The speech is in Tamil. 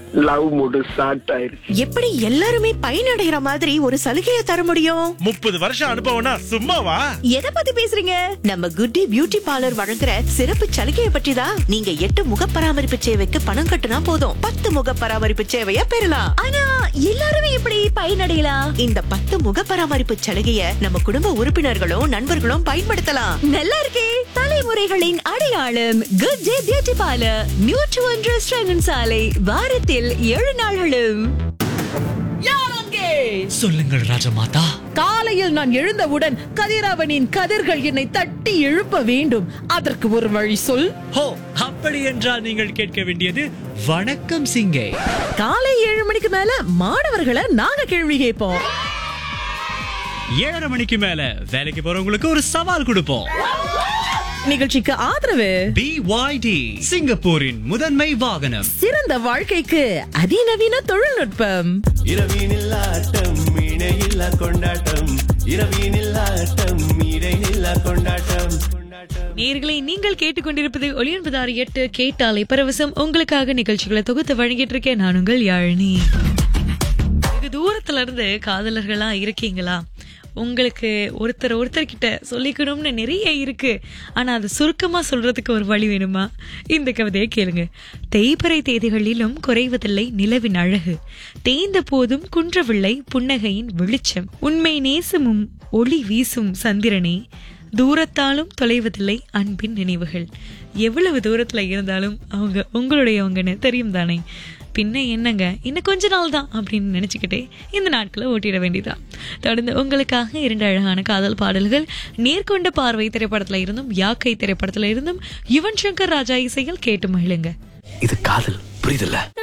லவ் மூடு ஸ்டார்ட் ஆயிருச்சு எப்படி எல்லாருமே பயனடைகிற மாதிரி ஒரு சலுகையை தர முடியும் முப்பது வருஷம் அனுபவம்னா சும்மாவா எதை பத்தி பேசுறீங்க நம்ம குட்டி பியூட்டி பார்லர் வழங்குற சிறப்பு சலுகையை பற்றி தான் நீங்க எட்டு முக பராமரிப்பு சேவைக்கு பணம் கட்டுனா போதும் பத்து முக பராமரிப்பு சேவைய பெறலாம் ஆனா எல்லாருமே எப்படி பயனடையலாம் இந்த பத்து முக பராமரிப்பு சலுகைய நம்ம குடும்ப உறுப்பினர்களும் நண்பர்களும் பயன்படுத்தலாம் நல்லா இருக்கே தலைமுறைகளின் அடையாளம் குட் டே பியூட்டி பார்லர் நியூட்ரு ஒன்று ஸ்ரங்கன் சாலை வாரத்தில் ஏழு நாள்களும் சொல்லுங்கள் ராஜமாதா காலையில் நான் எழுந்தவுடன் கதிரவனின் கதிர்கள் என்னை தட்டி எழுப்ப வேண்டும் அதற்கு ஒரு வழி சொல் ஹோ அப்படி என்றால் நீங்கள் கேட்க வேண்டியது வணக்கம் சிங்கே காலை ஏழு மணிக்கு மேல மாணவர்களை நாங்க கேள்வி கேட்போம் ஏழரை மணிக்கு மேல வேலைக்கு போறவங்களுக்கு ஒரு சவால் கொடுப்போம் நிகழ்ச்சிக்கு ஆதரவு பிஒய்டி சிங்கப்பூரின் முதன்மை வாகனம் சிறந்த வாழ்க்கைக்கு அதிநவீன தொழில்நுட்பம் இரவினில் ஆட்டம் இணையில்லா கொண்டாட்டம் இரவினில் ஆட்டம் இடைநில்லா கொண்டாட்டம் கொண்டாட்டம் நேர்களை நீங்கள் கேட்டுக்கொண்டிருப்பது ஒளியன்பதாறு எட்டு கேட்டாலை பரவசம் உங்களுக்காக நிகழ்ச்சிகளை தொகுத்து வழங்கிட்டு இருக்கேன் நான் உங்கள் யாழினி வெகு தூரத்துல இருந்து காதலர்களா இருக்கீங்களா உங்களுக்கு ஒருத்தர் ஒருத்தர்கிட்ட சொல்லிக்கணும்னு நிறைய இருக்கு ஆனா அது சுருக்கமா சொல்றதுக்கு ஒரு வழி வேணுமா இந்த கவிதையை கேளுங்க தேய்பறை தேதிகளிலும் குறைவதில்லை நிலவின் அழகு தேய்ந்த போதும் குன்றவில்லை புன்னகையின் வெளிச்சம் உண்மை நேசமும் ஒளி வீசும் சந்திரனே தூரத்தாலும் தொலைவதில்லை அன்பின் நினைவுகள் எவ்வளவு தூரத்துல இருந்தாலும் அவங்க உங்களுடையவங்கன்னு தெரியும் தானே பின்ன என்னங்க இன்னும் கொஞ்ச நாள் தான் அப்படின்னு நினைச்சுக்கிட்டே இந்த நாட்களை ஓட்டிட வேண்டியதான் தொடர்ந்து உங்களுக்காக இரண்டு அழகான காதல் பாடல்கள் நேர்கொண்ட பார்வை திரைப்படத்துல இருந்தும் யாக்கை திரைப்படத்துல இருந்தும் யுவன் சங்கர் ராஜா இசையில் கேட்டு மகிழுங்க இது காதல் புரியுதுல்ல